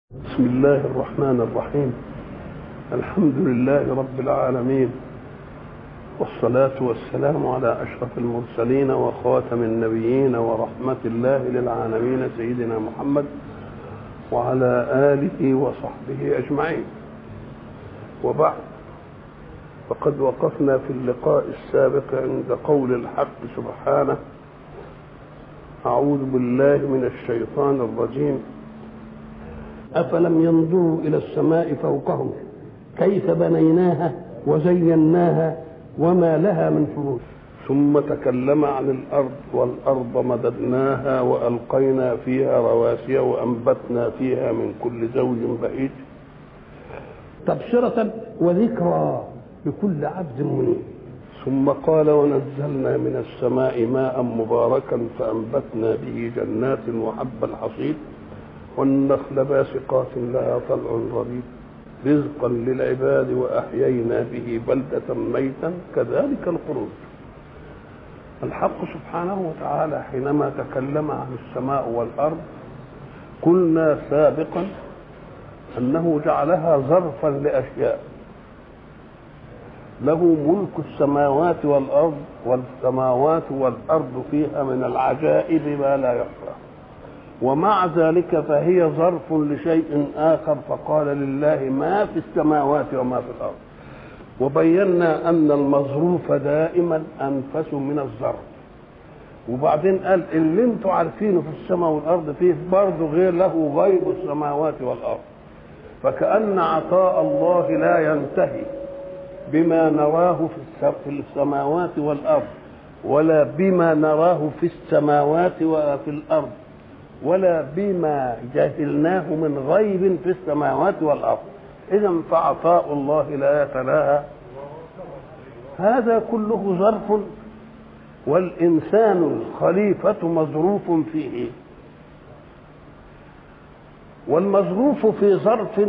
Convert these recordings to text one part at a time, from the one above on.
بسم الله الرحمن الرحيم الحمد لله رب العالمين والصلاة والسلام على أشرف المرسلين وخاتم النبيين ورحمة الله للعالمين سيدنا محمد وعلى آله وصحبه أجمعين وبعد فقد وقفنا في اللقاء السابق عند قول الحق سبحانه أعوذ بالله من الشيطان الرجيم أفلم ينظروا إلى السماء فوقهم كيف بنيناها وزيناها وما لها من فروج ثم تكلم عن الأرض والأرض مددناها وألقينا فيها رواسي وأنبتنا فيها من كل زوج بهيج تبصرة وذكرى لكل عبد منيب ثم قال ونزلنا من السماء ماء مباركا فأنبتنا به جنات وحب الحصيد والنخل باسقات لها طلع ربيب رزقا للعباد واحيينا به بلده ميتا كذلك الخروج الحق سبحانه وتعالى حينما تكلم عن السماء والارض قلنا سابقا انه جعلها ظرفا لاشياء له ملك السماوات والارض والسماوات والارض فيها من العجائب ما لا يحصى ومع ذلك فهي ظرف لشيء آخر فقال لله ما في السماوات وما في الأرض وبينا أن المظروف دائما أنفس من الظرف وبعدين قال اللي انتم عارفينه في السماء والأرض فيه برضه غير له غيب السماوات والأرض فكأن عطاء الله لا ينتهي بما نراه في السماوات والأرض ولا بما نراه في السماوات وفي الأرض ولا بما جهلناه من غيب في السماوات والارض اذا فعطاء الله لا يتلاها هذا كله ظرف والانسان الخليفه مظروف فيه والمظروف في ظرف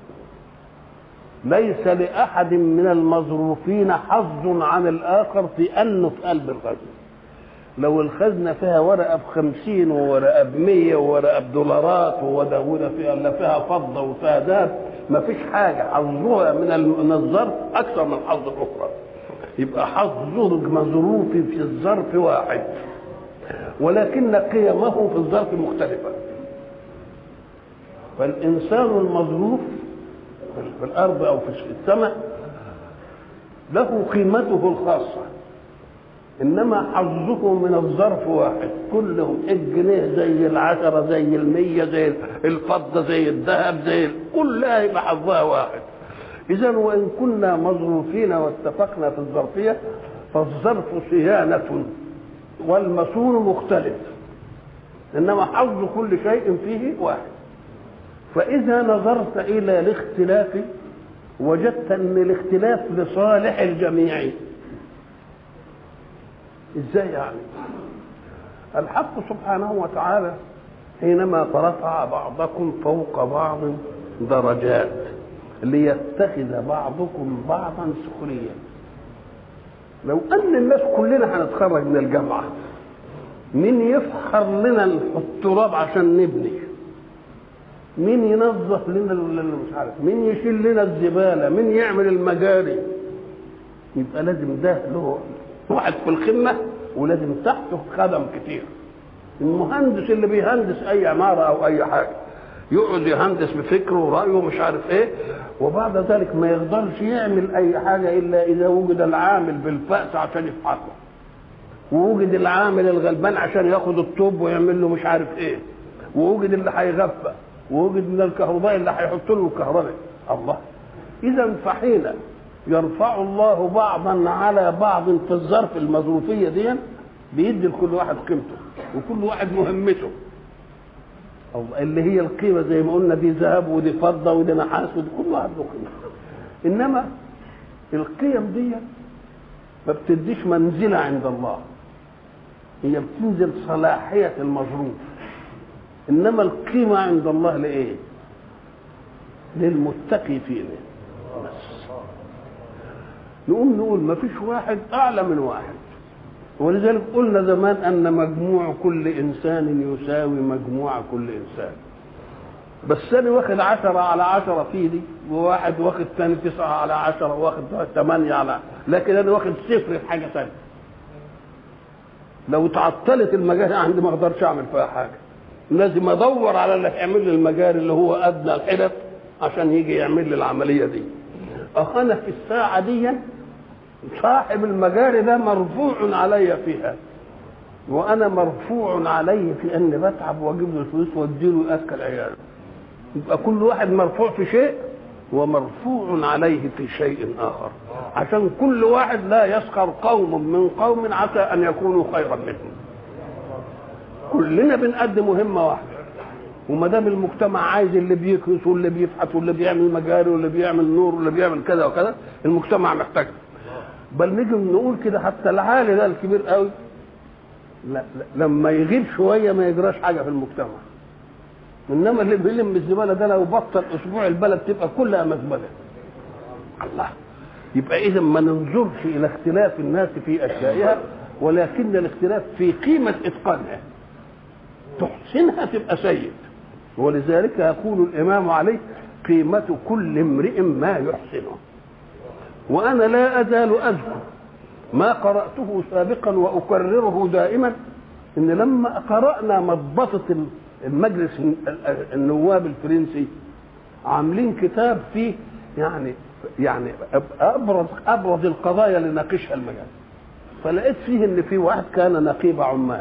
ليس لاحد من المظروفين حظ عن الاخر في انه في قلب الخزنه لو الخزنه فيها ورقه بخمسين وورقه بمية وورقه بدولارات ووداوده فيها الا فيها فضه وفيها ذهب ما فيش حاجه حظها من الظرف اكثر من حظ الاخرى يبقى حظه مظروف في الظرف واحد ولكن قيمه في الظرف مختلفه فالانسان المظروف في الارض او في السماء له قيمته الخاصه انما حظه من الظرف واحد كلهم الجنيه زي العشره زي المية زي الفضه زي الذهب زي كلها يبقى حظها واحد اذا وان كنا مظروفين واتفقنا في الظرفيه فالظرف صيانه والمصون مختلف انما حظ كل شيء فيه واحد فاذا نظرت الى الاختلاف وجدت ان الاختلاف لصالح الجميع ازاي يعني الحق سبحانه وتعالى حينما رفع بعضكم فوق بعض درجات ليتخذ بعضكم بعضا سخريا لو ان الناس كلنا هنتخرج من الجامعه مين يفحر لنا التراب عشان نبني مين ينظف لنا اللي مش عارف مين يشيل لنا الزباله مين يعمل المجاري يبقى لازم ده له واحد في الخدمه ولازم تحته خدم كتير المهندس اللي بيهندس اي عماره او اي حاجه يقعد يهندس بفكره ورايه ومش عارف ايه وبعد ذلك ما يقدرش يعمل اي حاجه الا اذا وجد العامل بالفأس عشان يفحصه ووجد العامل الغلبان عشان ياخد الطوب ويعمل له مش عارف ايه ووجد اللي هيغفى ووجد من الكهرباء اللي هيحط له الكهرباء الله اذا فحين يرفع الله بعضا على بعض في الظرف المظروفية دي بيدي لكل واحد قيمته وكل واحد مهمته أو اللي هي القيمة زي ما قلنا دي ذهب ودي فضة ودي نحاس ودي كل واحد له قيمة إنما القيم دي ما بتديش منزلة عند الله هي بتنزل صلاحية المظروف إنما القيمة عند الله لإيه؟ للمتقي فيه بس نقوم نقول ما فيش واحد اعلى من واحد ولذلك قلنا زمان ان مجموع كل انسان يساوي مجموع كل انسان بس انا واخد عشرة على عشرة في دي وواحد واخد ثاني تسعة على عشرة وواخد ثمانية على لكن انا واخد صفر في حاجة ثانية لو تعطلت المجاري عندي ما اقدرش اعمل فيها حاجة لازم ادور على اللي هيعمل لي المجاري اللي هو ادنى الحدث عشان يجي يعمل لي العملية دي انا في الساعة دي صاحب المجاري ده مرفوع علي فيها وانا مرفوع علي في اني بتعب واجيب له الفلوس واديله ياكل عياله يبقى كل واحد مرفوع في شيء ومرفوع عليه في شيء اخر عشان كل واحد لا يسخر قوم من قوم عسى ان يكونوا خيرا منهم كلنا بنقدم مهمه واحده وما دام المجتمع عايز اللي بيكنس واللي بيفحت واللي بيعمل مجاري واللي بيعمل نور واللي بيعمل كذا وكذا المجتمع محتاج بل نيجي نقول كده حتى العالي ده الكبير قوي لا لا لما يغيب شويه ما يجراش حاجه في المجتمع انما اللي بيلم الزباله ده لو بطل اسبوع البلد تبقى كلها مزبله الله يبقى اذا ما ننظرش الى اختلاف الناس في اشيائها ولكن الاختلاف في قيمه اتقانها تحسنها تبقى سيد ولذلك يقول الامام عليه قيمه كل امرئ ما يحسنه وانا لا ازال اذكر ما قراته سابقا واكرره دائما ان لما قرانا مضبطه المجلس النواب الفرنسي عاملين كتاب فيه يعني يعني ابرز ابرز القضايا اللي ناقشها المجال فلقيت فيه ان في واحد كان نقيب عمال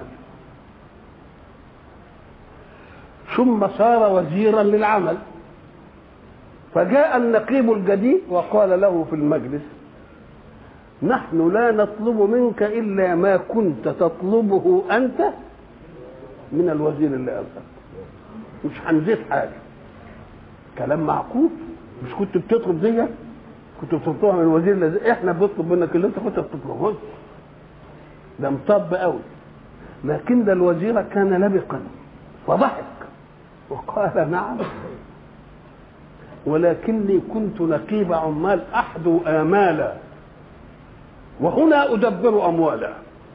ثم صار وزيرا للعمل فجاء النقيب الجديد وقال له في المجلس نحن لا نطلب منك الا ما كنت تطلبه انت من الوزير اللي قبلك مش هنزيد حاجه كلام معقول مش كنت بتطلب دي كنت بتطلبها من الوزير اللي احنا بنطلب منك اللي انت كنت بتطلبه ده مطب قوي لكن ده الوزير كان لبقا فضحك وقال نعم ولكني كنت نقيب عمال احدو امالا وهنا ادبر اموالا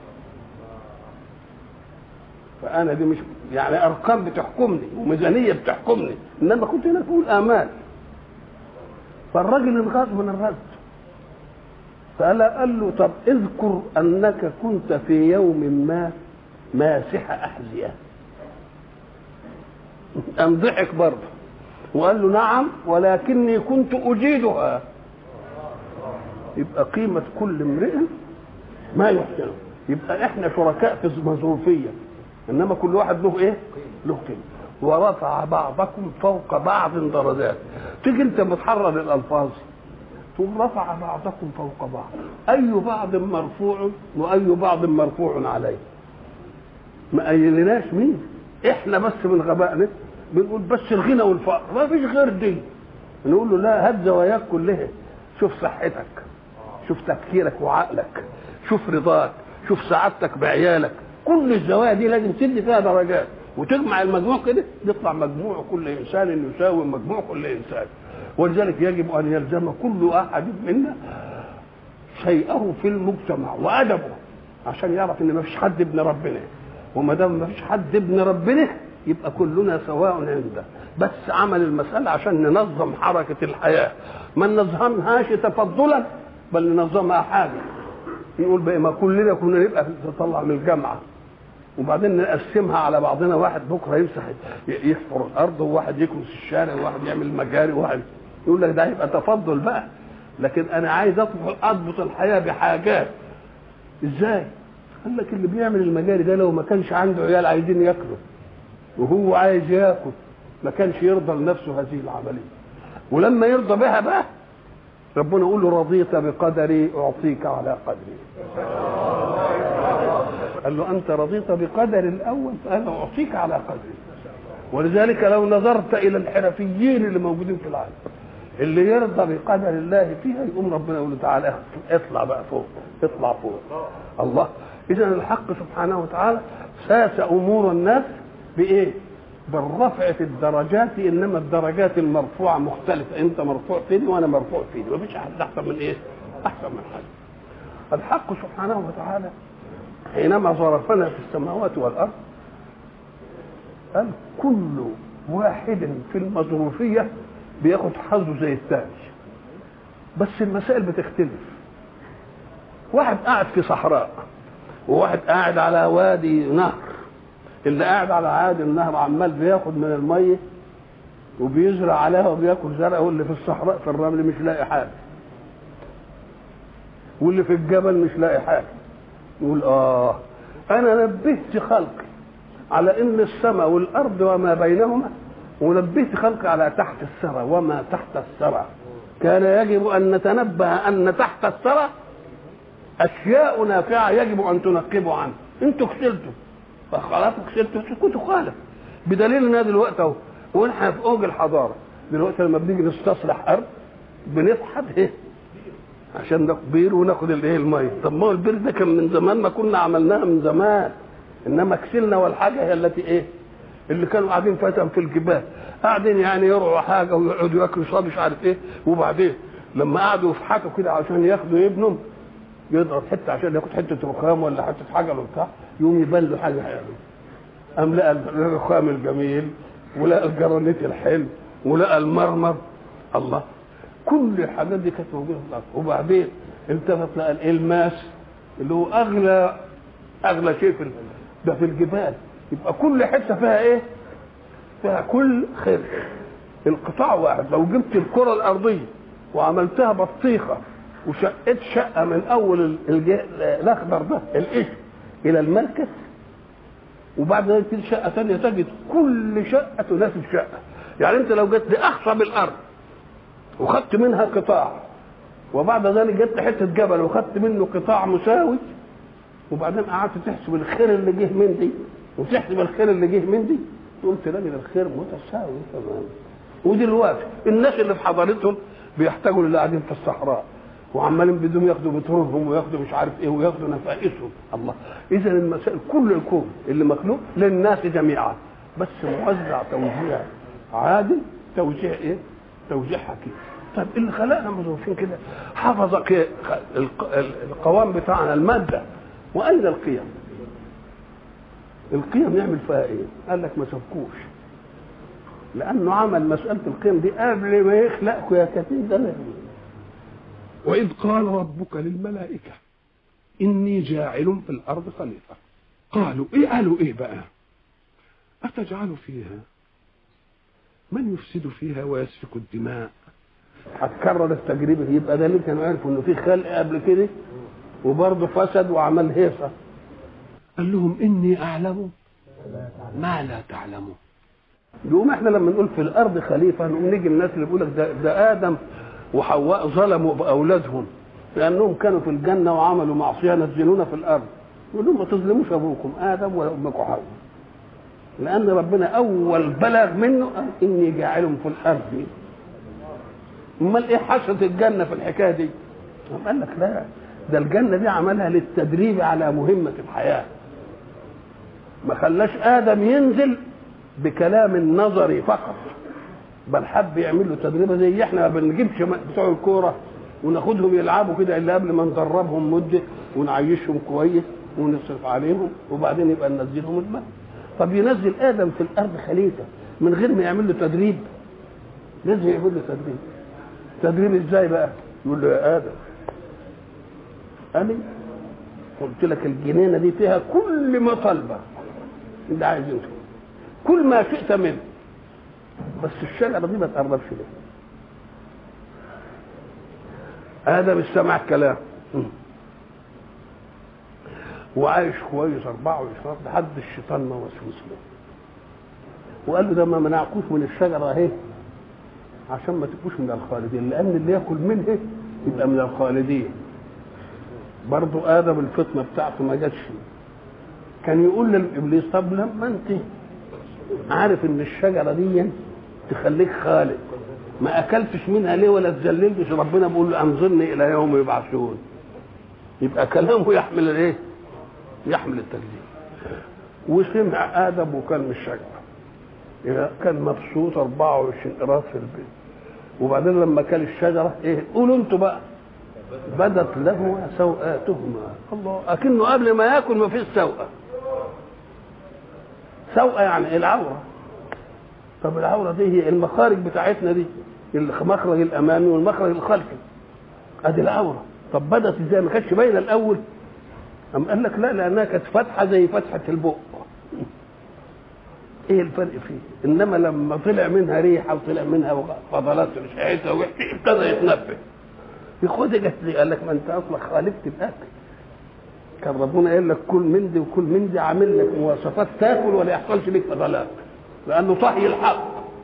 فانا دي مش يعني ارقام بتحكمني وميزانيه بتحكمني انما كنت هنا اقول امال فالراجل انغاظ من الرد فقال قال له طب اذكر انك كنت في يوم ما ماسح احذيه قام ضحك برضه وقال له نعم ولكني كنت اجيدها يبقى قيمه كل امرئ ما يحسنه يبقى احنا شركاء في مظروفيه انما كل واحد له ايه له قيمه ورفع بعضكم فوق بعض درجات تيجي انت متحرر الالفاظ تقول رفع بعضكم فوق بعض اي بعض مرفوع واي بعض مرفوع عليه ما قايلناش مين احنا بس من غبائنا بنقول بس الغنى والفقر ما فيش غير دي نقول له لا هات زواياك كلها شوف صحتك شوف تفكيرك وعقلك شوف رضاك شوف سعادتك بعيالك كل الزوايا دي لازم تدي فيها درجات وتجمع المجموع كده يطلع مجموع كل انسان يساوي مجموع كل انسان ولذلك يجب ان يلزم كل احد منا شيئه في المجتمع وادبه عشان يعرف ان ما فيش حد ابن ربنا وما دام ما فيش حد ابن ربنا يبقى كلنا سواء عنده بس عمل المسألة عشان ننظم حركة الحياة ما ننظمهاش تفضلا بل ننظمها حاجة نقول بقى ما كلنا كنا نبقى نطلع من الجامعة وبعدين نقسمها على بعضنا واحد بكره يمسح يحفر الارض وواحد يكنس الشارع وواحد يعمل مجاري وواحد يقول لك ده هيبقى تفضل بقى لكن انا عايز اضبط الحياه بحاجات ازاي؟ قال لك اللي بيعمل المجاري ده لو ما كانش عنده عيال عايزين ياكلوا وهو عايز ياكل ما كانش يرضى لنفسه هذه العمليه ولما يرضى بها بقى ربنا يقول له رضيت بقدري اعطيك على قدري قال له انت رضيت بقدر الاول فانا اعطيك على قدري ولذلك لو نظرت الى الحرفيين اللي موجودين في العالم اللي يرضى بقدر الله فيها يقوم ربنا يقول له تعالى اطلع بقى فوق اطلع فوق الله اذا الحق سبحانه وتعالى ساس امور الناس بايه بالرفع في الدرجات انما الدرجات المرفوعه مختلفه انت مرفوع فيني وانا مرفوع فيني مفيش احد احسن من ايه احسن من حد الحق سبحانه وتعالى حينما صرفنا في السماوات والارض قال كل واحد في المظروفيه بياخد حظه زي الثاني بس المسائل بتختلف واحد قاعد في صحراء وواحد قاعد على وادي نهر اللي قاعد على عادي النهر عمال بياخد من الميه وبيزرع عليها وبياكل زرع واللي في الصحراء في الرمل مش لاقي حاجه واللي في الجبل مش لاقي حاجه يقول اه انا نبهت خلقي على ان السماء والارض وما بينهما ونبهت خلقي على تحت الثرى وما تحت الثرى كان يجب ان نتنبه ان تحت الثرى اشياء نافعه يجب ان تنقبوا عنها انتوا كسلتوا فخلاص كسلتوا اسكتوا خالص بدليل ان دلوقتي اهو ونحن في اوج الحضاره دلوقتي لما بنيجي نستصلح ارض بنفحت ايه عشان ناخد بير وناخد الايه الميه طب ما هو البير ده كان من زمان ما كنا عملناها من زمان انما كسلنا والحاجه هي التي ايه اللي كانوا قاعدين فتن في الجبال قاعدين يعني يرعوا حاجه ويقعدوا ياكلوا صاب مش عارف ايه وبعدين لما قعدوا يفحتوا كده عشان ياخدوا ابنهم يضغط حته عشان ياخد حته رخام ولا حته حاجه ولا بتاع يقوم يبان له حاجه حلوه قام لقى الرخام الجميل ولقى الجرانيت الحلو ولقى المرمر الله كل الحاجات دي كانت موجوده في الارض وبعدين التفت لقى الالماس اللي هو اغلى اغلى شيء في ده في الجبال يبقى كل حته فيها ايه؟ فيها كل خير القطاع واحد لو جبت الكره الارضيه وعملتها بطيخه وشقت شقه من اول الاخضر ده القشر الى المركز وبعد ذلك تجي شقه ثانيه تجد كل شقه تناسب شقه يعني انت لو جيت لاخصب الارض وخدت منها قطاع وبعد ذلك جبت حته جبل وخدت منه قطاع مساوي وبعدين قعدت تحسب الخير اللي جه من دي وتحسب الخير اللي جه من دي تقوم تلاقي الخير متساوي تمام ودلوقتي الناس اللي في حضارتهم بيحتاجوا للي قاعدين في الصحراء وعمالين بدهم ياخدوا بترولهم وياخدوا مش عارف ايه وياخدوا نفائسهم الله اذا المسائل كل الكون اللي مخلوق للناس جميعا بس موزع توزيع عادل توزيع ايه؟ توزيع حكيم طيب اللي خلقنا مظروفين كده حفظ القوام بتاعنا الماده واين القيم؟ القيم يعمل فيها ايه؟ قال لك ما سبكوش لانه عمل مساله القيم دي قبل ما يخلقكم يا كثير ده وإذ قال ربك للملائكة إني جاعل في الأرض خليفة قالوا إيه قالوا إيه بقى أتجعل فيها من يفسد فيها ويسفك الدماء هتكرر التجربه يبقى ده اللي كانوا عرفوا انه في خلق قبل كده وبرضه فسد وعمل هيصه قال لهم إني أعلم ما لا تعلمون يقوم احنا لما نقول في الارض خليفه نقوم نيجي الناس اللي بيقول لك ده, ده ادم وحواء ظلموا باولادهم لانهم كانوا في الجنه وعملوا معصيه نزلونا في الارض يقول لهم ما تظلموش ابوكم ادم ولا امكم حواء لان ربنا اول بلغ منه قال اني جاعل في الارض امال ايه حشره الجنه في الحكايه دي قال لك لا ده الجنه دي عملها للتدريب على مهمه الحياه ما خلاش ادم ينزل بكلام نظري فقط بل حب يعمل له تدريبه زي احنا ما بنجيبش بتوع الكوره وناخدهم يلعبوا كده الا قبل ما ندربهم مده ونعيشهم كويس ونصرف عليهم وبعدين يبقى ننزلهم الماء طب ينزل ادم في الارض خليفه من غير ما يعمل له تدريب لازم يعمل له تدريب تدريب ازاي بقى يقول له يا ادم انا قلت لك الجنينه دي فيها كل ما طالبه انت عايز انت كل ما شئت منه بس الشجره دي ما تقربش ليه ادم استمع الكلام وعايش كويس 24 لحد الشيطان ما وسوس له وقال له ده ما منعكوش من الشجره اهي عشان ما تبقوش من الخالدين لان اللي ياكل منها يبقى من الخالدين برضو ادم الفطنه بتاعته ما جاتش كان يقول للابليس طب لما انت عارف ان الشجره دي تخليك خالد ما اكلتش منها ليه ولا تذللتش ربنا بيقول له انظرني الى يوم يبعثون يبقى كلامه يحمل الايه يحمل التكذيب وسمع ادم وكان من الشجره كان مبسوط 24 قراص في البيت وبعدين لما كل الشجره ايه قولوا انتوا بقى بدت له سوءاتهما الله اكنه قبل ما ياكل ما فيش سوءه سوءه يعني العوره طب العوره دي هي المخارج بتاعتنا دي المخرج الامامي والمخرج الخلفي ادي العوره طب بدت ازاي ما كانتش باينه الاول أم قال لك لا لانها كانت فاتحه زي فتحه البق ايه الفرق فيه انما لما طلع منها ريحه وطلع منها فضلات ريحتها وحشه ابتدى يتنفس ياخدها جت لي قال لك ما انت اصلا خالفت الاكل كان ربنا قال لك كل من دي وكل من دي عامل لك مواصفات تاكل ولا يحصلش لك فضلات لانه صحي الحق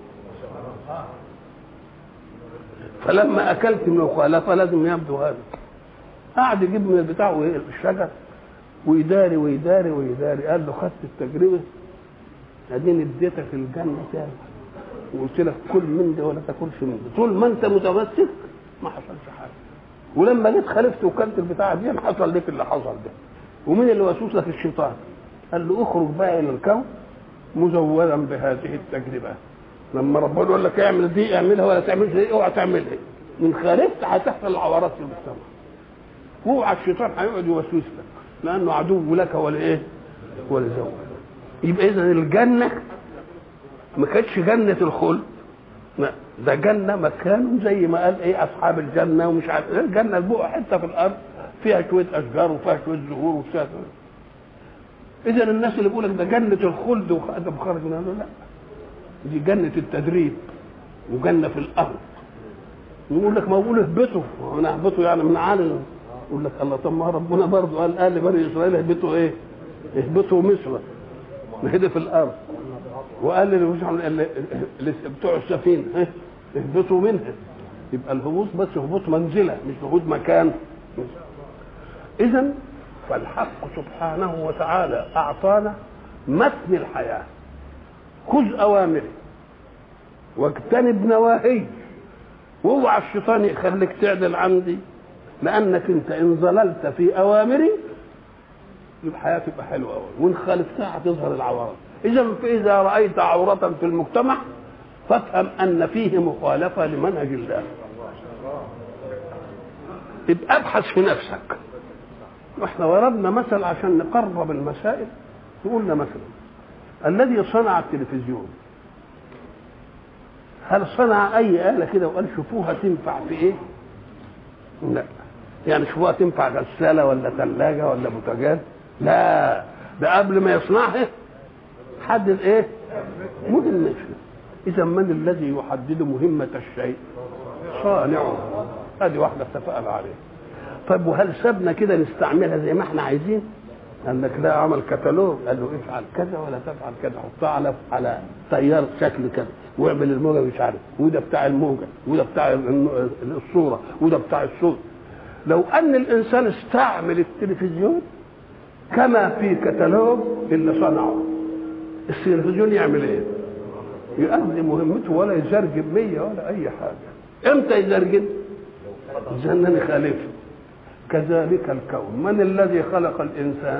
فلما اكلت من المخالفه لازم يبدو هذا قعد يجيب من البتاع الشجر ويداري ويداري ويداري قال له خدت التجربه اديني اديتك الجنه تاني وقلت لك كل من ده ولا تاكلش من ده طول ما انت متمسك ما حصلش حاجه ولما جيت خالفت وكلت البتاعه دي حصل لك اللي حصل ده ومين اللي وسوس لك الشيطان قال له اخرج بقى الى الكون مزودا بهذه التجربه لما ربنا يقول لك اعمل دي اعملها ولا تعملش دي اوعى تعملها من خالفت هتحصل العورات في المجتمع اوعى الشيطان هيقعد يوسوس لك لانه عدو لك ولا ايه ولا زوج يبقى اذا الجنه ما كانتش جنه الخلد لا ده جنه مكان زي ما قال ايه اصحاب الجنه ومش عارف ايه الجنه البقعه حته في الارض فيها شويه اشجار وفيها شويه زهور وفيها اذا الناس اللي بيقول لك ده جنه الخلد وادم خرج منها لا دي جنه التدريب وجنه في الارض يقول لك ما بقول اهبطوا انا اهبطوا يعني من عالم يقول لك الله طب ما ربنا برضه قال قال لبني اسرائيل اهبطوا ايه؟ اهبطوا مصر نهدي في الارض وقال اللي بتوع السفينه اه اهبطوا منها يبقى الهبوط بس هبوط منزله مش هبوط مكان اذا فالحق سبحانه وتعالى اعطانا متن الحياه خذ اوامره واجتنب نواهيه واوعى الشيطان يخليك تعدل عندي لانك انت ان ظللت في اوامري الحياه تبقى حلوه قوي وان خالفتها هتظهر العورات اذا فاذا رايت عوره في المجتمع فافهم ان فيه مخالفه لمنهج الله يبقى ابحث في نفسك واحنا ضربنا مثل عشان نقرب المسائل قلنا مثلا الذي صنع التلفزيون هل صنع اي اله كده وقال شوفوها تنفع في ايه لا يعني شوفوها تنفع غساله ولا ثلاجه ولا بوتاجاز لا ده قبل ما يصنعها حدد ايه مهمته اذا من الذي يحدد مهمه الشيء صانعه هذه واحده اتفقنا عليها طيب وهل سابنا كده نستعملها زي ما احنا عايزين قال لك لا عمل كتالوج قال له افعل كذا ولا تفعل كذا حطها على على تيار شكل كذا واعمل الموجه مش عارف وده بتاع الموجه وده بتاع الصوره وده بتاع الصوت لو ان الانسان استعمل التلفزيون كما في كتالوج اللي صنعه التلفزيون يعمل ايه؟ يؤدي مهمته ولا يزرجن مية ولا اي حاجه امتى يزرجن؟ جنن خالفه كذلك الكون من الذي خلق الانسان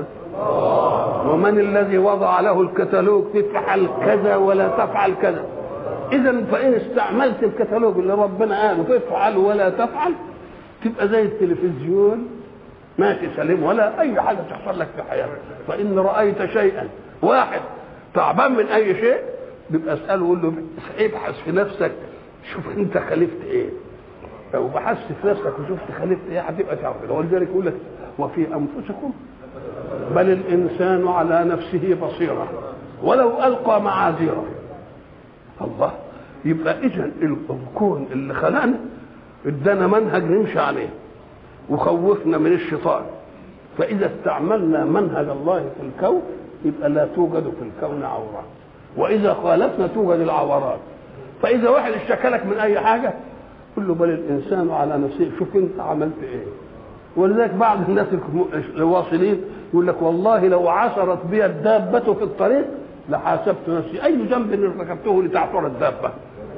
ومن الذي وضع له الكتالوج تفعل كذا ولا تفعل كذا اذا فان استعملت الكتالوج اللي ربنا قاله تفعل ولا تفعل تبقى زي التلفزيون ماشي سليم ولا اي حاجه تحصل لك في حياتك فان رايت شيئا واحد تعبان من اي شيء بيبقى اساله وقول له ابحث في نفسك شوف انت خالفت ايه لو بحثت في نفسك وشفت خالفت ايه هتبقى تعرف ولذلك يقول لك وفي انفسكم بل الانسان على نفسه بصيره ولو القى معاذيره الله يبقى اذا الكون اللي خلقنا ادانا منهج نمشي عليه وخوفنا من الشيطان فاذا استعملنا منهج الله في الكون يبقى لا توجد في الكون عورات واذا خالفنا توجد العورات فاذا واحد اشتكى لك من اي حاجه قل له بل الانسان على نفسه شوف انت عملت ايه ولذلك بعض الناس الواصلين يقول لك والله لو عثرت بي الدابة في الطريق لحاسبت نفسي أي ذنب ارتكبته لتعثر الدابة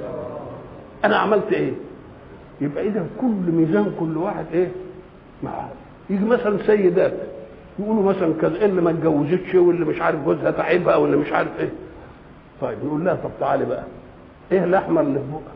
أنا عملت إيه؟ يبقى إذا كل ميزان كل واحد إيه؟ معاه يجي مثلا سيدات يقولوا مثلا كذا اللي ما اتجوزتش واللي مش عارف جوزها تعبها واللي مش عارف ايه طيب نقول لها طب تعالي بقى ايه الاحمر اللي في بقك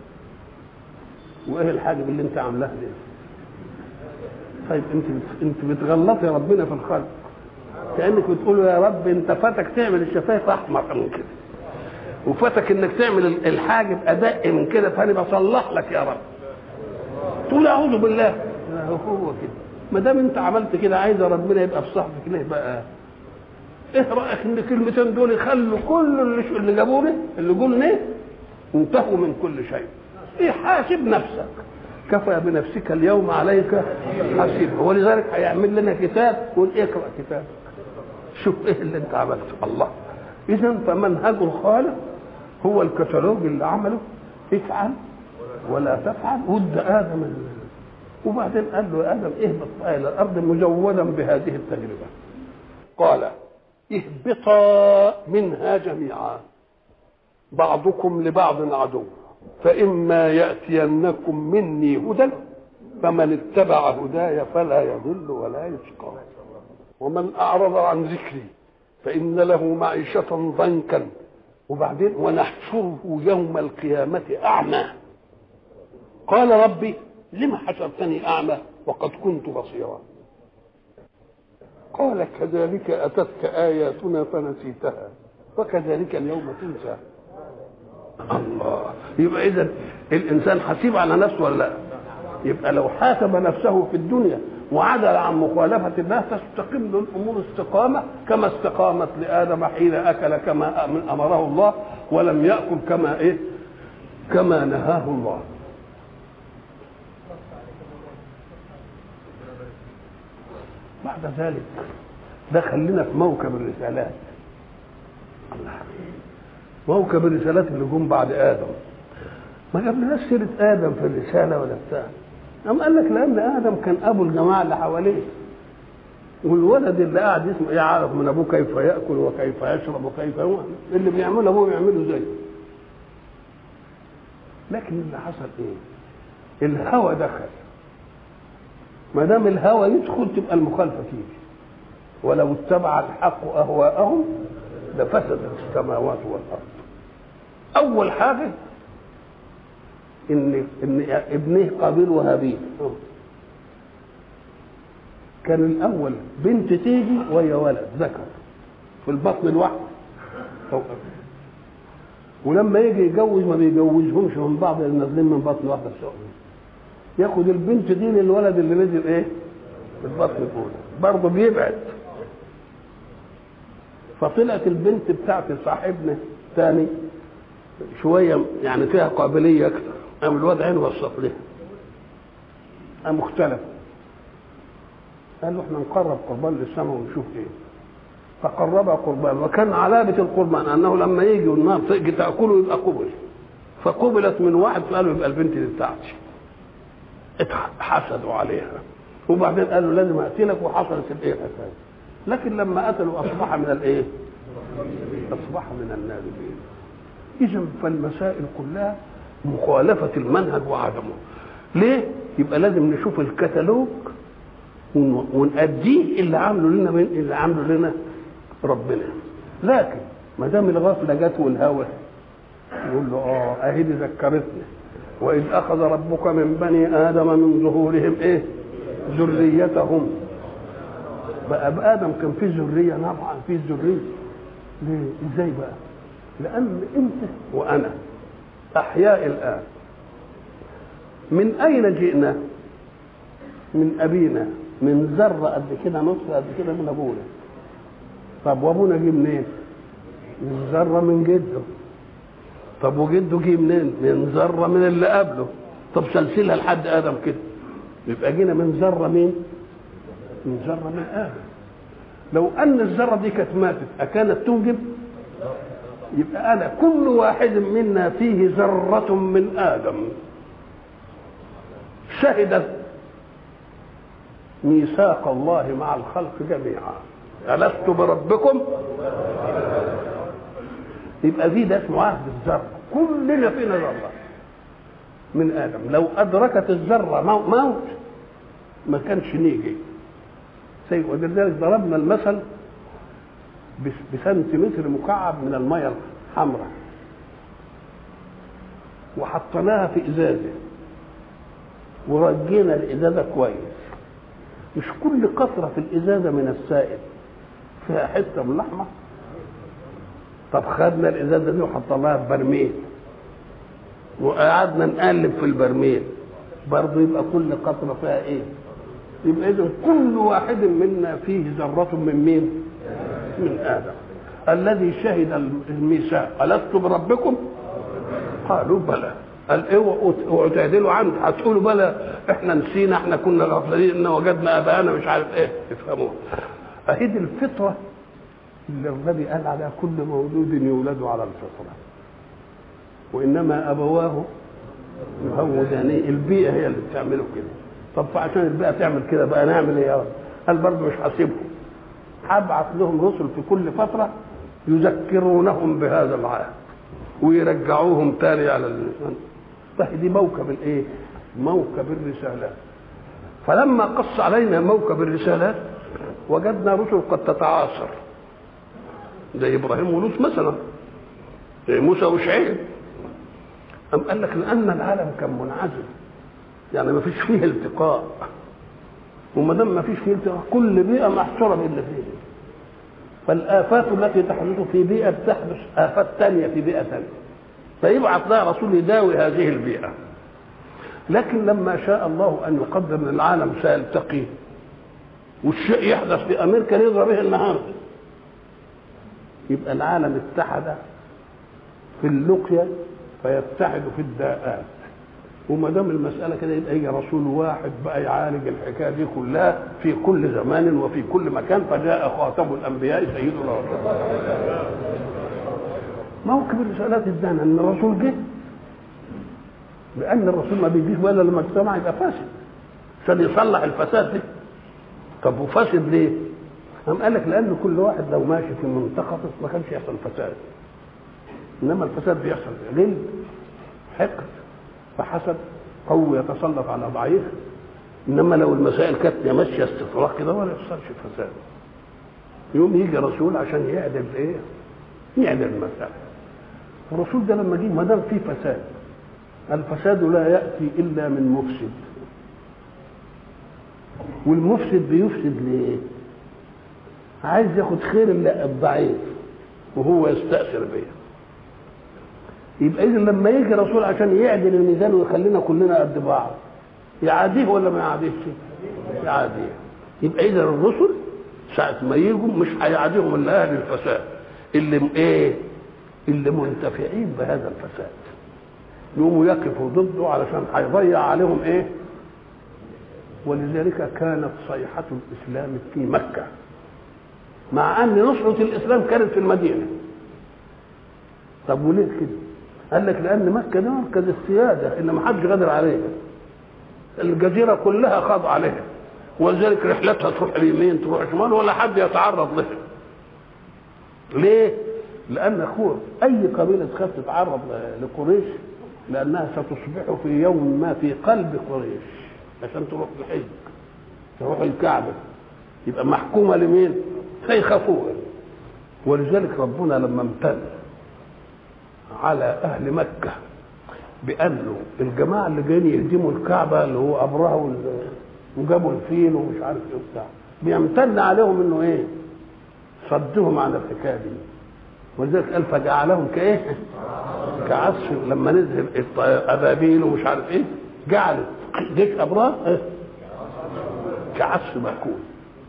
وايه الحاجب اللي انت عاملاها دي طيب انت بت... انت بتغلطي ربنا في الخلق كانك بتقول يا رب انت فاتك تعمل الشفايف احمر من كده وفاتك انك تعمل الحاجب ادق من كده فانا بصلح لك يا رب تقول اعوذ بالله هو كده ما دام انت عملت كده عايز ربنا يبقى في صحبك ليه بقى ايه رايك ان الكلمتين دول يخلوا كل اللي, اللي جابوني اللي قلنا انتهوا من كل شيء ايه حاسب نفسك كفى بنفسك اليوم عليك حسيبا ولذلك هيعمل لنا كتاب يقول اقرا كتابك شوف ايه اللي انت عملته الله اذا فمنهج الخالق هو الكتالوج اللي عمله افعل ولا تفعل ود ادم وبعدين قال له يا ادم اهبط الى الارض مجودا بهذه التجربه قال اهبطا منها جميعا بعضكم لبعض عدو فإما يأتينكم مني هدى فمن اتبع هداي فلا يضل ولا يشقى ومن أعرض عن ذكري فإن له معيشة ضنكا وبعدين ونحشره يوم القيامة أعمى قال ربي لم حشرتني أعمى وقد كنت بصيرا قال كذلك أتتك آياتنا فنسيتها وكذلك اليوم تنسى الله يبقى اذا الانسان حسيب على نفسه ولا لا يبقى لو حاسب نفسه في الدنيا وعدل عن مخالفة الله تستقيم له الأمور استقامة كما استقامت لآدم حين أكل كما من أمره الله ولم يأكل كما إيه كما نهاه الله بعد ذلك دخل لنا في موكب الرسالات الله موكب الرسالات اللي جم بعد ادم ما جابلناش سيره ادم في الرساله ولا بتاع قام قال لك لان ادم كان ابو الجماعه اللي حواليه والولد اللي قاعد يسمع يعرف من ابوه كيف ياكل وكيف يشرب وكيف يوم اللي بيعمله ابوه بيعمله زيه لكن اللي حصل ايه؟ الهوى دخل ما دام الهوى يدخل تبقى المخالفه تيجي ولو اتبع الحق اهواءهم لفسدت السماوات والارض اول حاجه ان ان ابنه قابيل وهابيل كان الاول بنت تيجي وهي ولد ذكر في البطن لوحده ولما يجي يجوز ما بيجوزهمش من بعض اللي نازلين من بطن واحده في ياخد البنت دي للولد اللي نزل ايه في البطن الاولى برضه بيبعد فطلعت البنت بتاعت صاحبنا الثاني شويه يعني فيها قابليه اكثر قام الواد عين وسط لها قام اختلف قال له احنا نقرب قربان للسماء ونشوف ايه فقربها قربان وكان علامة القربان أنه لما يجي والنار تيجي تأكله يبقى قبل فقبلت من واحد فقالوا يبقى البنت دي بتاعتي حسدوا عليها وبعدين قالوا لازم أقتلك وحصلت الإيه الحكاية لكن لما قتلوا اصبح من الايه؟ اصبح من النادمين. اذا فالمسائل كلها مخالفه المنهج وعدمه. ليه؟ يبقى لازم نشوف الكتالوج ونأديه اللي عامله لنا من اللي عامله لنا ربنا. لكن ما دام الغفله جت والهوى يقول له اه اهي دي ذكرتني واذ اخذ ربك من بني ادم من ظهورهم ايه؟ ذريتهم بقى بادم كان في ذريه طبعا في ذريه ليه ازاي بقى لان انت وانا احياء الان من اين جئنا من ابينا من ذره قد كده نص قد كده من ابونا طب وابونا جه منين من ذره من جده طب وجده جه منين من ذره من اللي قبله طب سلسلها لحد ادم كده يبقى جينا من ذره مين من ذرة من آدم لو أن الذرة دي كانت ماتت أكانت تنجب يبقى أنا كل واحد منا فيه ذرة من آدم شهدت ميثاق الله مع الخلق جميعا ألست بربكم يبقى دي ده اسمه عهد الذرة كلنا فينا ذرة من آدم لو أدركت الذرة موت ما كانش نيجي ولذلك ضربنا المثل بسنتيمتر مكعب من المية الحمراء وحطيناها في ازازه ورجينا الازازه كويس مش كل قطره في الازازه من السائل فيها حته من لحمه طب خدنا الازازه دي وحطيناها في برميل وقعدنا نقلب في البرميل برضه يبقى كل قطره فيها ايه؟ يبقى اذا كل واحد منا فيه ذره من مين؟ من ادم الذي شهد الميثاق الست بربكم؟ قالوا بلى قال اوعوا اوعوا تعدلوا عنه هتقولوا بلى احنا نسينا احنا كنا غافلين ان وجدنا اباءنا مش عارف ايه افهموا اهي دي الفطره اللي النبي قال عليها كل مولود يولد على الفطره وانما ابواه يهودانيه البيئه هي اللي بتعمله كده طب فعشان البيئه تعمل كده بقى نعمل ايه يا رب؟ قال برضه مش هسيبهم هبعث لهم رسل في كل فتره يذكرونهم بهذا العهد ويرجعوهم تاني على اللسان دي موكب الايه؟ موكب الرسالات فلما قص علينا موكب الرسالات وجدنا رسل قد تتعاصر زي ابراهيم ولوط مثلا زي موسى وشعيب أم قال لك لأن العالم كان منعزل يعني ما فيش فيه التقاء وما دام ما فيش فيه التقاء كل بيئة محصورة باللي فيه فالآفات التي تحدث في بيئة تحدث آفات ثانية في بيئة ثانية فيبعث لها رسول يداوي هذه البيئة لكن لما شاء الله أن يقدر أن العالم سيلتقي والشيء يحدث في أمريكا نضرب به النهارده يبقى العالم اتحد في اللقيا فيتحد في الداءات وما دام المساله كده يبقى يجي رسول واحد بقى يعالج الحكايه دي كلها في كل زمان وفي كل مكان فجاء خاتم الانبياء سيدنا رسول موكب الرسالات ادانا ان الرسول جه لان الرسول ما بيجيش ولا لما اجتمع يبقى فاسد عشان يصلح الفساد ده طب وفاسد ليه؟ قام قال لك لان كل واحد لو ماشي في منطقته ما كانش يحصل فساد انما الفساد بيحصل غل حقد فحسد قوي يتسلط على ضعيف انما لو المسائل كانت ماشيه استفراغ كده ولا يحصلش فساد يوم يجي رسول عشان يعدل ايه؟ يعدل المسائل الرسول ده لما جه ما دام في فساد الفساد لا ياتي الا من مفسد والمفسد بيفسد ليه؟ عايز ياخد خير الضعيف وهو يستأثر به يبقى اذا لما يجي رسول عشان يعدل الميزان ويخلينا كلنا قد بعض يعاديه ولا ما يعاديهش؟ يعاديه يبقى اذا الرسل ساعة ما يجوا مش هيعاديهم الا اهل الفساد اللي ايه؟ اللي منتفعين بهذا الفساد يقوموا يقفوا ضده علشان هيضيع عليهم ايه؟ ولذلك كانت صيحة الإسلام في مكة مع أن نصرة الإسلام كانت في المدينة طب وليه كده؟ قال لك لأن مكة ده مركز السيادة اللي ما حدش غادر عليها الجزيرة كلها خاضعة عليها ولذلك رحلتها تروح اليمين تروح شمال ولا حد يتعرض لها ليه؟ لأن أخوه أي قبيلة تخاف تتعرض لقريش لأنها ستصبح في يوم ما في قلب قريش عشان تروح الحج تروح الكعبة يبقى محكومة لمين؟ فيخافوها ولذلك ربنا لما امتن على أهل مكة بأنه الجماعة اللي جايين يهدموا الكعبة اللي هو أبرهة وجابوا الفيل ومش عارف إيه وبتاع بيمتن عليهم إنه إيه؟ صدهم عن الحكاية دي ولذلك قال فجعلهم كإيه؟ كعصف لما نزل أبابيل ومش عارف إيه جعلت جيش أبرهة إيه؟ كعصف مأكول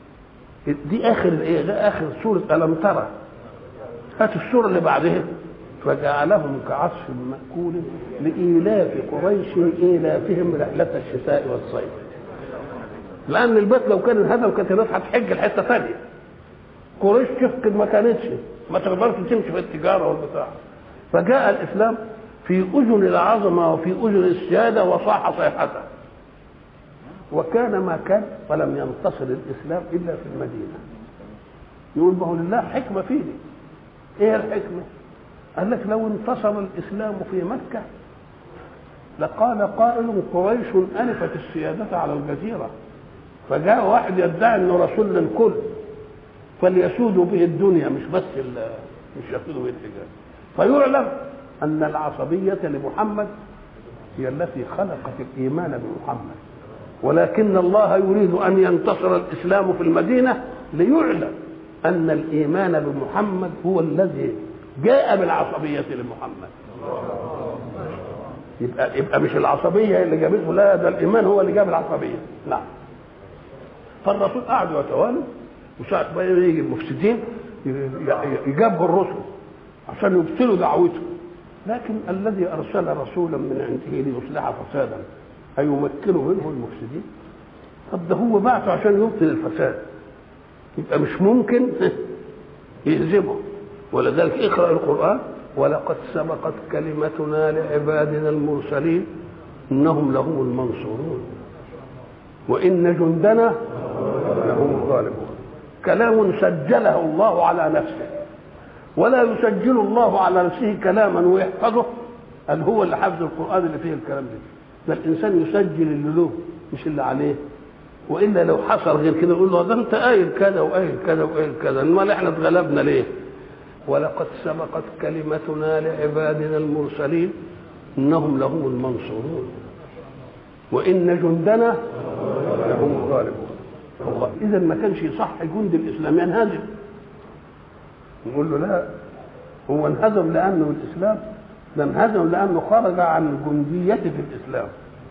دي اخر الايه ده اخر سوره الم ترى هات السوره اللي بعدها فجعلهم كعصف مأكول لإيلاف قريش إيلافهم رحلة الشتاء والصيف لأن البيت لو كان انهدم كانت الناس هتحج لحتة ثانية قريش تفقد ما كانتش ما تقدرش تمشي في التجارة والبتاع فجاء الإسلام في أذن العظمة وفي أذن السيادة وصاح صيحته وكان ما كان ولم ينتصر الاسلام الا في المدينه يقول ما هو لله حكمه فيه دي. ايه الحكمه قال لك لو انتصر الاسلام في مكه لقال قائل قريش انفت السياده على الجزيره فجاء واحد يدعي انه رسول للكل فليسودوا به الدنيا مش بس مش يسودوا به الحجاز فيعلم ان العصبيه لمحمد هي التي خلقت الايمان بمحمد ولكن الله يريد ان ينتصر الاسلام في المدينه ليعلم ان الايمان بمحمد هو الذي جاء بالعصبية لمحمد يبقى يبقى مش العصبية اللي جابته لا ده الإيمان هو اللي جاب العصبية نعم فالرسول قعدوا يتوالوا وساعة ما يجي المفسدين يجابوا الرسل عشان يبطلوا دعوته لكن الذي أرسل رسولا من عنده ليصلح فسادا أيمكنه منه المفسدين طب ده هو بعته عشان يبطل الفساد يبقى مش ممكن يهزمه ولذلك اقرا القران ولقد سبقت كلمتنا لعبادنا المرسلين انهم لهم المنصورون وان جندنا لهم الغالبون كلام سجله الله على نفسه ولا يسجل الله على نفسه كلاما ويحفظه قال هو اللي حفظ القران اللي فيه الكلام ده ده الانسان يسجل اللي له مش اللي عليه والا لو حصل غير كده يقول له ده انت قايل كذا وقايل كذا وقايل كذا امال احنا اتغلبنا ليه؟ ولقد سبقت كلمتنا لعبادنا المرسلين انهم لهم المنصورون وان جندنا لهم الغالبون الله اذا ما كانش يصح جند الاسلام ينهزم نقول له لا هو انهزم لانه الاسلام ده انهزم لانه خرج عن الجنديه في الاسلام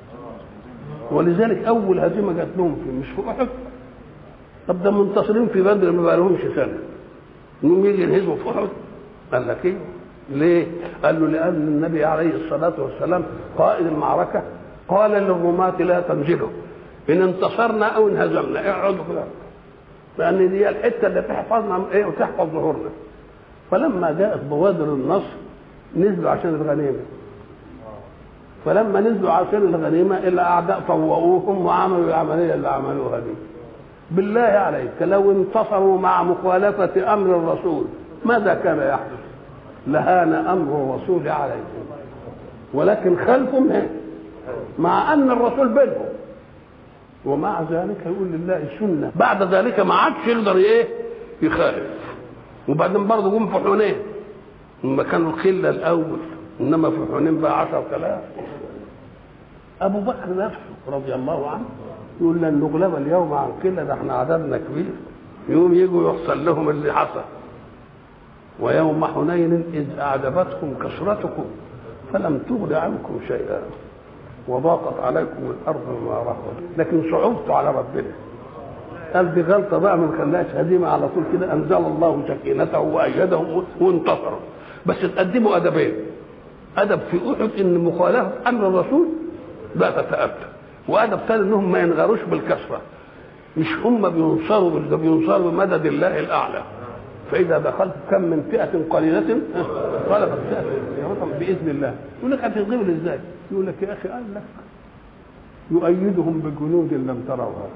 ولذلك اول هزيمه جات لهم في مش في احد طب ده منتصرين في بدر ما بقالهمش سنه انهم يجي ينهزموا في احد قال لك ايه ليه؟ قال له لان النبي عليه الصلاه والسلام قائد المعركه قال للرماة لا تنزلوا ان انتصرنا او انهزمنا اقعدوا كده لان دي الحته اللي تحفظنا ايه وتحفظ ظهورنا فلما جاءت بوادر النصر نزلوا عشان الغنيمه فلما نزلوا عشان الغنيمه الاعداء طوقوهم وعملوا العمليه اللي عملوها دي بالله عليك لو انتصروا مع مخالفه امر الرسول ماذا كان يحدث؟ لهان امر الرسول عليكم ولكن خلفهم ايه؟ مع ان الرسول بينهم ومع ذلك يقول لله سنه بعد ذلك ما عادش يقدر ايه؟ يخالف وبعدين برضه جم في حنين لما كانوا القله الاول انما في حنين بقى 10000 ابو بكر نفسه رضي الله عنه يقول لن نغلب اليوم عن قله ده احنا عددنا كبير يوم يجوا يحصل لهم اللي حصل ويوم حنين اذ اعجبتكم كثرتكم فلم تغن عنكم شيئا وضاقت عليكم الارض بما رحبت لكن صعبتوا على ربنا قال دي غلطه بقى ما نخليهاش هزيمه على طول كده انزل الله سكينته وايدهم وانتصروا بس تقدموا ادبين ادب في احد ان مخالفه امر الرسول لا تتاتى وادب ثاني انهم ما ينغروش بالكسره مش هم بينصروا ده بينصروا بمدد الله الاعلى فاذا دخلت كم من فئه قليله غلبت فئه باذن الله يقول لك هتغلبوا ازاي؟ يقول لك يا اخي قال لك يؤيدهم بجنود لم تروها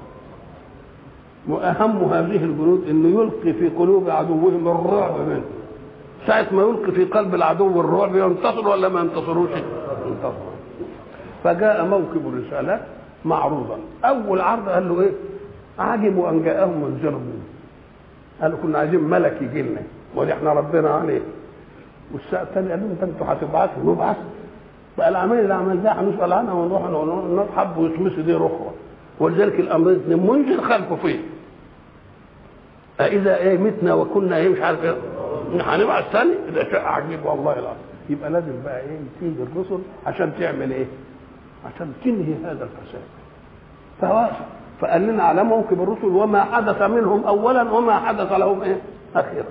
واهم هذه الجنود انه يلقي في قلوب عدوهم الرعب منه ساعة ما يلقي في قلب العدو الرعب ينتصر ولا ما ينتصروش؟ ينتصر فجاء موكب الرسالات معروضا أول عرض قال له إيه؟ عجبوا أن جاءهم منذر منه قالوا كنا عايزين ملك يجي لنا ودي احنا ردينا عليه والساعة الثانية قال لهم انتوا هتبعتوا نبعث بقى العملية اللي عملناها هنسأل عنها ونروح نرحب ويطمسوا دي رخوة ولذلك الأمر منذر خلفه فيه أإذا إيه متنا وكنا إيه مش عارف إيه هنبعث ثاني ده شيء عجيب والله العظيم يبقى لازم بقى ايه تيجي الرسل عشان تعمل ايه؟ عشان تنهي هذا الفساد فوافق فقال لنا على موكب الرسل وما حدث منهم اولا وما حدث لهم ايه؟ اخيرا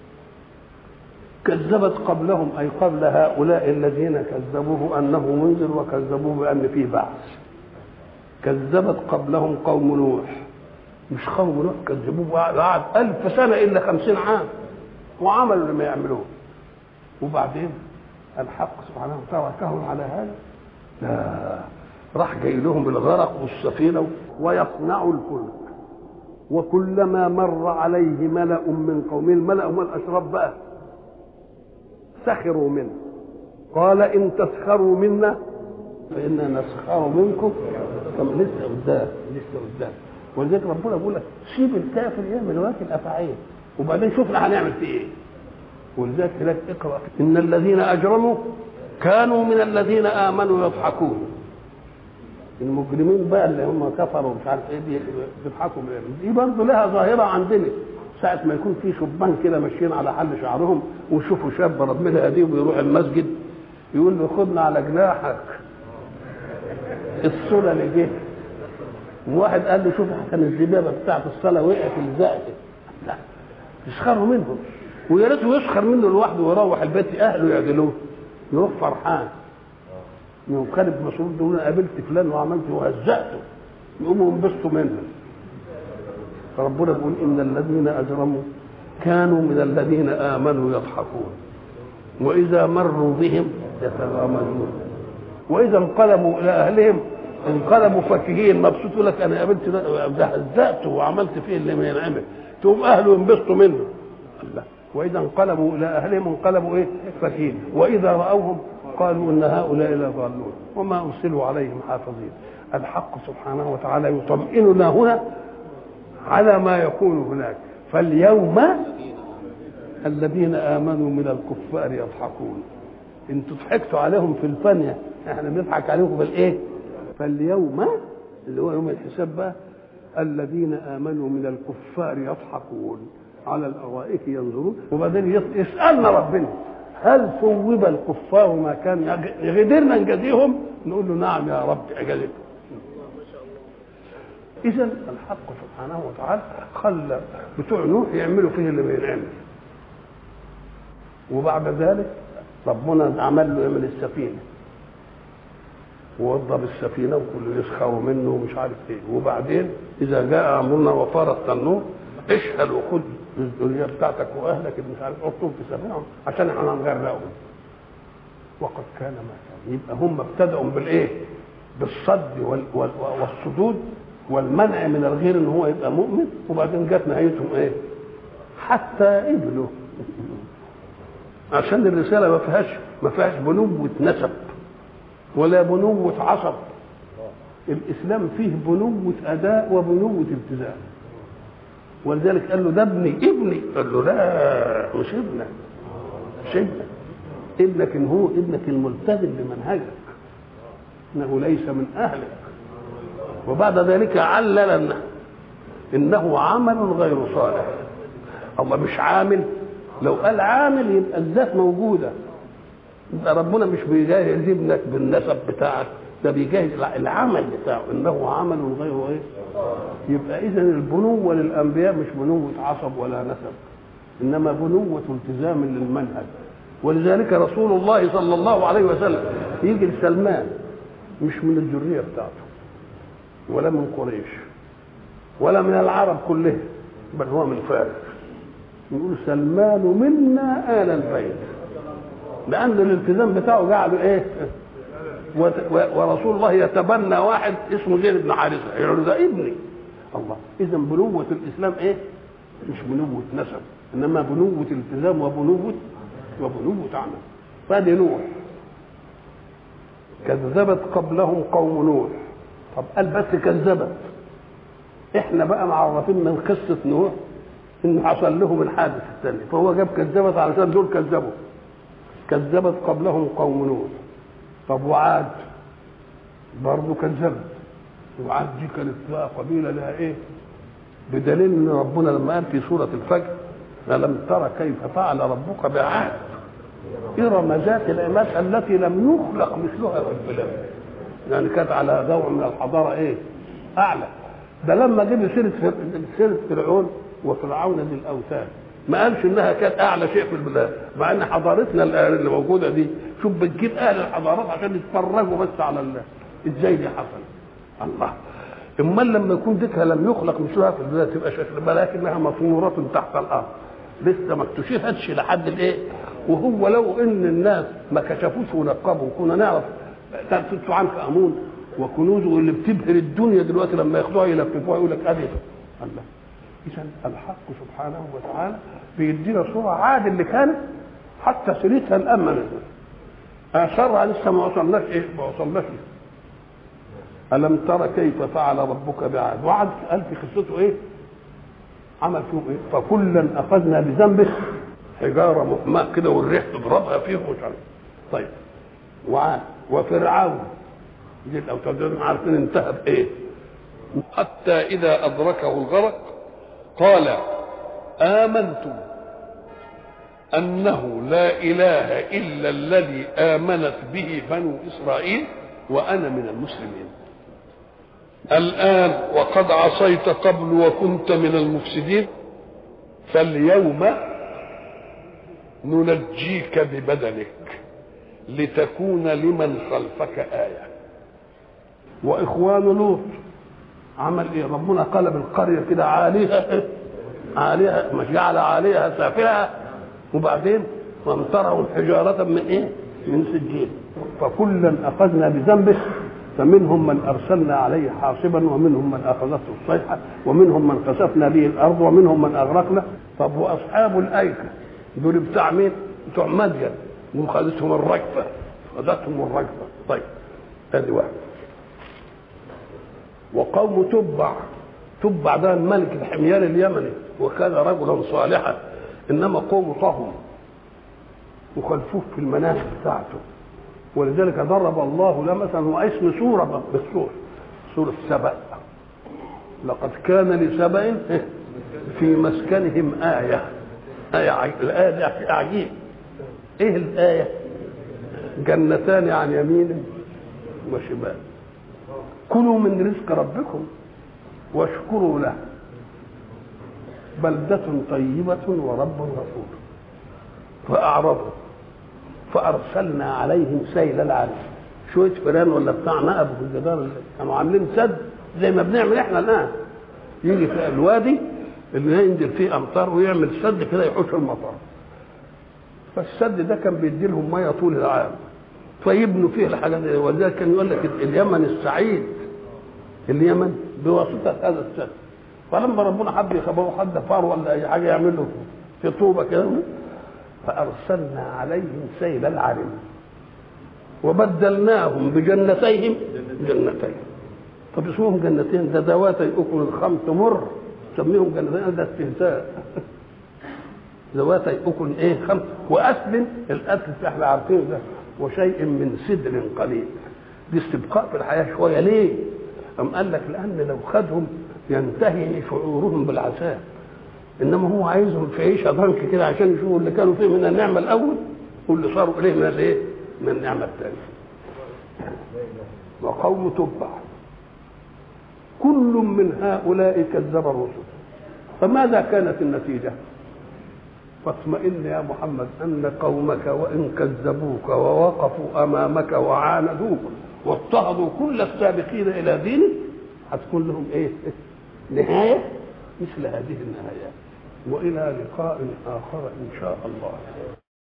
كذبت قبلهم اي قبل هؤلاء الذين كذبوه انه منذر وكذبوه بان فيه بعث كذبت قبلهم قوم نوح مش قوم نوح كذبوه قعد ألف سنة إلا خمسين عام وعملوا اللي ما يعملوه وبعدين الحق سبحانه تركهم على هذا لا راح جاي لهم الغرق والسفينة ويصنعوا الفلك وكلما مر عليه ملأ من قومه الملأ هم الأشراف بقى سخروا منه قال إن تسخروا منا فإنا نسخر منكم طب لسه قدام لسه قدام ولذلك ربنا بيقول لك سيب الكافر يعمل واكل أفعال وبعدين شوفنا هنعمل فيه ايه ولذلك هناك اقرا ان الذين اجرموا كانوا من الذين امنوا يضحكون المجرمين بقى اللي هم كفروا مش عارف ايه بيضحكوا دي برضه لها ظاهره عندنا ساعة ما يكون في شبان كده ماشيين على حل شعرهم ويشوفوا شاب ربنا يهديه ويروح المسجد يقول له خدنا على جناحك الصورة اللي جه واحد قال له شوف كان الزبابة بتاعت الصلاة وقعت الزقت لا يسخروا منهم ويا ريته يسخر منه لوحده ويروح البيت اهله يعدلوه يروح فرحان يوم خالد مسعود يقول انا قابلت فلان وعملت وهزقته يقوموا ينبسطوا منه فربنا بيقول ان الذين اجرموا كانوا من الذين امنوا يضحكون واذا مروا بهم يتغامزون واذا انقلبوا الى اهلهم انقلبوا فكهين مبسوط لك انا قابلت ده هزقته وعملت فيه اللي ما ينعمل تقوم اهله ينبسطوا منه الله واذا انقلبوا الى اهلهم انقلبوا ايه فكهين واذا راوهم قالوا ان هؤلاء لضالون وما ارسلوا عليهم حافظين الحق سبحانه وتعالى يطمئننا هنا على ما يكون هناك فاليوم الذين امنوا من الكفار يضحكون انتوا ضحكتوا عليهم في الفانية احنا بنضحك عليهم في الايه فاليوم اللي هو يوم الحساب بقى الذين امنوا من الكفار يضحكون على الارائك ينظرون وبعدين يسالنا ربنا هل ثوب الكفار ما كان قدرنا نجازيهم نقول له نعم يا رب اجازتهم اذا الحق سبحانه وتعالى خلى بتوع نوح يعملوا فيه اللي بينعمل وبعد ذلك ربنا عمل له يعمل السفينه ووضب السفينه وكل يسخروا منه ومش عارف ايه وبعدين اذا جاء امرنا وفار التنور اشهد وخد الذريه بتاعتك واهلك اللي مش عارف حطهم في سفينه عشان احنا هنغرقهم وقد كان ما كان يبقى هم ابتدأوا بالايه؟ بالصد وال وال والصدود والمنع من الغير ان هو يبقى مؤمن وبعدين جت نهايتهم ايه؟ حتى قبلوا عشان الرساله ما فيهاش ما فيهاش بنوة نسب ولا بنوة عصب الاسلام فيه بنوة اداء وبنوة التزام ولذلك قال له ده ابني ابني قال له لا مش ابنك مش ابنك ابنك ان هو ابنك الملتزم بمنهجك انه ليس من اهلك وبعد ذلك علل انه انه عمل غير صالح الله مش عامل لو قال عامل يبقى الذات موجوده يبقى ربنا مش بيجهز ابنك بالنسب بتاعك ده بيجهز العمل بتاعه انه عمل غير ايه يبقى اذا البنوه للانبياء مش بنوه عصب ولا نسب انما بنوه التزام للمنهج ولذلك رسول الله صلى الله عليه وسلم يجي لسلمان مش من الذريه بتاعته ولا من قريش ولا من العرب كلهم بل هو من فارس يقول سلمان منا آل البيت لأن الالتزام بتاعه جعله إيه؟ ورسول الله يتبنى واحد اسمه زيد بن حارثة يقول ده ابني الله إذا بنوة الإسلام إيه؟ مش بنوة نسب إنما بنوة التزام وبنوة وبنوة عمل فادي نوح كذبت قبلهم قوم نوح طب قال بس كذبت احنا بقى معرفين من قصه نوح ان حصل لهم الحادث الثاني فهو جاب كذبت علشان دول كذبوا كذبت قبلهم قوم نوح طب وعاد برضه كذبت وعاد دي كانت بقى قبيله لها ايه بدليل ان ربنا لما قال في سوره الفجر ألم ترى كيف فعل ربك بعاد إرم ذات العماد التي لم يخلق مثلها في البلاد يعني كانت على نوع من الحضاره ايه؟ اعلى ده لما جيب سيره سيره فرعون وفرعون ذي الاوثان ما قالش انها كانت اعلى شيء في البلاد مع ان حضارتنا اللي موجوده دي شوف بتجيب اهل الحضارات عشان يتفرجوا بس على الله ازاي دي حصل الله امال لما يكون ذكرى لم يخلق مثلها في البلاد تبقى شكل ولكنها مصورة تحت الارض لسه ما اكتشفتش لحد الايه وهو لو ان الناس ما كشفوش ونقبوا كنا نعرف ست عنك امون وكنوزه اللي بتبهر الدنيا دلوقتي لما ياخدوها يلففوها يقول لك ادي الله اذا الحق سبحانه وتعالى بيدينا صوره عاد اللي كانت حتى سيرتها الان ما نزلت اثرها لسه ما وصلناش ايه ما وصلناش الم ترى كيف فعل ربك بعاد وعد قال في قصته ايه عمل فيهم ايه فكلا اخذنا بذنبه حجاره محماه كده والريح تضربها فيهم مش عارف طيب وعاد وفرعون دي الاوتاد عارفين انتهى بايه حتى اذا ادركه الغرق قال آمنتم أنه لا إله إلا الذي آمنت به بنو إسرائيل وأنا من المسلمين الآن وقد عصيت قبل وكنت من المفسدين فاليوم ننجيك ببدنك لتكون لمن خلفك آية وإخوان لوط عمل إيه ربنا قلب القرية كده عاليها عاليها مش جعل عاليها سافلها وبعدين وامطرهم حجارة من إيه من سجيل فكلا أخذنا بذنبه فمنهم من ارسلنا عليه حاصبا ومنهم من اخذته الصيحه ومنهم من خسفنا به الارض ومنهم من اغرقنا طب واصحاب الايكه دول بتاع مين؟ بتوع مدين وخذتهم الرجفه خذتهم الرجفه طيب ادي واحد وقوم تبع تبع ده الملك الحميان اليمني وكان رجلا صالحا انما قوم طهم وخلفوه في المناهج بتاعته ولذلك ضرب الله له مثلا هو اسم سورة بالسور سورة سبأ لقد كان لسبأ في مسكنهم آية آية الآية دي عجيب إيه الآية؟ جنتان عن يمين وشمال كلوا من رزق ربكم واشكروا له بلدة طيبة ورب غفور فأعرضوا فارسلنا عليهم سيل العرم شويه فيران ولا بتاع نقب في الجدار اللي كانوا عاملين سد زي ما بنعمل احنا الان يجي في الوادي اللي ينزل فيه امطار ويعمل سد كده يحوش المطر فالسد ده كان بيدي لهم ميه طول العام فيبنوا فيه الحاجات دي ولذلك كان يقول لك اليمن السعيد اليمن بواسطه هذا السد فلما ربنا حب يخبره حد فار ولا اي حاجه يعمل له في طوبه كده فأرسلنا عليهم سيل العرم وبدلناهم بجنتيهم جنتين طب اسمهم جنتين ده ذواتي أكل الخمس مر سميهم جنتين ده استهزاء ذواتي أكل إيه خمس وأسل الأكل احنا عارفينه ده وشيء من سدر قليل دي استبقاء في الحياة شوية ليه؟ أم قال لك لأن لو خدهم ينتهي شعورهم بالعذاب انما هو عايزهم في عيشه ضنك كده عشان يشوفوا اللي كانوا فيه من النعمه الاول واللي صاروا اليه من الايه؟ من النعمه الثانيه. وقوم تبع كل من هؤلاء كذب الرسل فماذا كانت النتيجه؟ فاطمئن يا محمد ان قومك وان كذبوك ووقفوا امامك وعاندوك واضطهدوا كل السابقين الى دينك هتكون لهم ايه؟ نهايه مثل هذه النهايات والى لقاء اخر ان شاء الله